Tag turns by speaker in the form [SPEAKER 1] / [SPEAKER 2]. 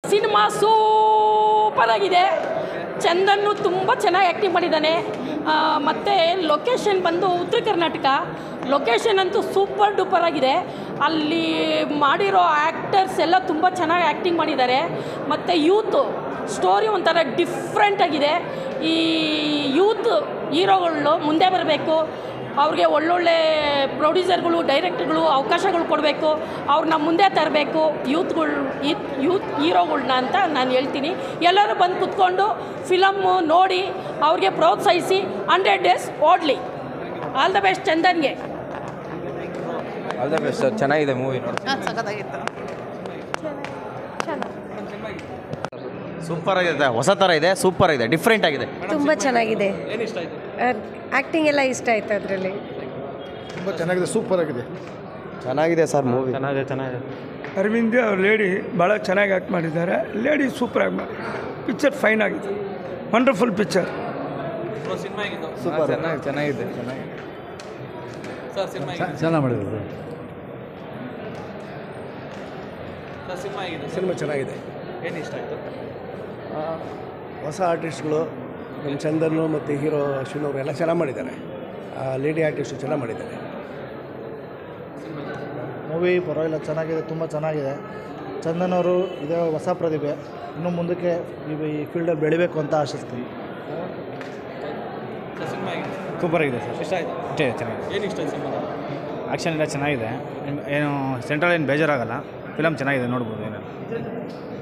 [SPEAKER 1] cinema super ಆಗಿದೆ ಚಂದನ್ನು ತುಂಬ ಚೆನ್ನಾಗಿ ಆ್ಯಕ್ಟಿಂಗ್ ಮಾಡಿದ್ದಾನೆ ಆ, ಮತ್ತು ಲೊಕೇಶನ್ ಬಂದು ಉತ್ತರ ಕರ್ನಾಟಕ ಲೊಕೇಶನ್ ಅಂತೂ ಸೂಪರ್ ಡೂಪರ್ ಆಗಿದೆ ಅಲ್ಲಿ ಮಾಡಿರೋ ಆ್ಯಕ್ಟರ್ಸ್ ಎಲ್ಲ ತುಂಬ ಚೆನ್ನಾಗಿ ಆ್ಯಕ್ಟಿಂಗ್ ಮಾಡಿದ್ದಾರೆ ಮತ್ತು ಯೂತು ಸ್ಟೋರಿ ಒಂಥರ ಡಿಫ್ರೆಂಟ್ ಆಗಿದೆ ಈ ಯೂತ್ ಹೀರೋಗಳು ಮುಂದೆ ಬರಬೇಕು ಅವ್ರಿಗೆ ಒಳ್ಳೊಳ್ಳೆ ಪ್ರೊಡ್ಯೂಸರ್ಗಳು ಡೈರೆಕ್ಟರ್ಗಳು ಅವಕಾಶಗಳು ಕೊಡಬೇಕು ಅವ್ರನ್ನ ಮುಂದೆ ತರಬೇಕು ಯೂತ್ಗಳು ಯೂತ್ ಹೀರೋಗಳ್ನ ಅಂತ ನಾನು ಹೇಳ್ತೀನಿ ಎಲ್ಲರೂ ಬಂದು ಕುತ್ಕೊಂಡು ಫಿಲಮ್ಮು ನೋಡಿ ಅವ್ರಿಗೆ ಪ್ರೋತ್ಸಾಹಿಸಿ ಹಂಡ್ರೆಡ್ ಡೇಸ್ ಓಡಲಿ ಆಲ್ ದ ಬೆಸ್ಟ್ ಚಂದನ್ಗೆ
[SPEAKER 2] ಆಲ್ ದ ಬೆಸ್ಟ್ ಸರ್ ಚೆನ್ನಾಗಿದೆ ಮೂವಿ ನೋಡಿ
[SPEAKER 3] ಸೂಪರ್ ಆಗಿದೆ ಹೊಸ ಥರ ಇದೆ ಸೂಪರ್ ಆಗಿದೆ ಡಿಫ್ರೆಂಟ್ ಆಗಿದೆ
[SPEAKER 4] ತುಂಬ ಚೆನ್ನಾಗಿದೆ ಆ್ಯಕ್ಟಿಂಗ್ ಎಲ್ಲ ಇಷ್ಟ ಆಯ್ತು ಅದರಲ್ಲಿ
[SPEAKER 5] ತುಂಬ ಚೆನ್ನಾಗಿದೆ ಸೂಪರ್ ಆಗಿದೆ
[SPEAKER 2] ಚೆನ್ನಾಗಿದೆ ಸರ್ ಮೂವಿ
[SPEAKER 3] ಚೆನ್ನಾಗಿದೆ ಚೆನ್ನಾಗಿದೆ
[SPEAKER 6] ಅರವಿಂದ್ ಅವ್ರ ಲೇಡಿ ಭಾಳ ಚೆನ್ನಾಗಿ ಆ್ಯಕ್ಟ್ ಮಾಡಿದ್ದಾರೆ ಲೇಡಿ ಸೂಪರಾಗಿ ಮಾಡಿ ಪಿಕ್ಚರ್ ಫೈನ್ ಆಗಿದೆ ವಂಡರ್ಫುಲ್ ಪಿಕ್ಚರ್
[SPEAKER 2] ಸೂಪರ್ ಚೆನ್ನಾಗಿ ಚೆನ್ನಾಗಿದೆ ಚೆನ್ನಾಗಿದೆ
[SPEAKER 5] ಚೆನ್ನಾಗಿ ಮಾಡಿದ್ರು ಸಿನಿಮಾ ಚೆನ್ನಾಗಿದೆ ಆ, ಹೊಸ ಆರ್ಟಿಸ್ಟ್ಗಳು ನಮ್ಮ ಚಂದನ್ ಮತ್ತು ಹೀರೋ ಅಶ್ವಿನ್ ಅವರು ಎಲ್ಲ ಚೆನ್ನಾಗಿ ಮಾಡಿದ್ದಾರೆ ಲೇಡಿ ಆರ್ಟಿಸ್ಟು ಚೆನ್ನಾಗಿ ಮಾಡಿದ್ದಾರೆ
[SPEAKER 7] ಮೂವಿ ಪರವಾಗಿಲ್ಲ ಚೆನ್ನಾಗಿದೆ ತುಂಬ ಚೆನ್ನಾಗಿದೆ ಚಂದನ್ ಅವರು ಇದೇ ಹೊಸ ಪ್ರತಿಭೆ ಇನ್ನು ಮುಂದಕ್ಕೆ ಈ ಈ ಫೀಲ್ಡಲ್ಲಿ ಬೆಳಿಬೇಕು ಅಂತ ಆಶಿಸ್ತೀನಿ
[SPEAKER 8] ಸೂಪರ್ ಆಗಿದೆ ಸರ್ ಇಷ್ಟ ಆಯಿತು ಇಷ್ಟೇ ಚೆನ್ನಾಗಿದೆ ಆ್ಯಕ್ಷನ್ ಎಲ್ಲ ಚೆನ್ನಾಗಿದೆ ಏನು ಸೆಂಟ್ರಲ್ ಏನು ಬೇಜಾರಾಗಲ್ಲ ಫಿಲಮ್ ಚೆನ್ನಾಗಿದೆ ನೋಡ್ಬೋದು ಏನೆಲ್ಲ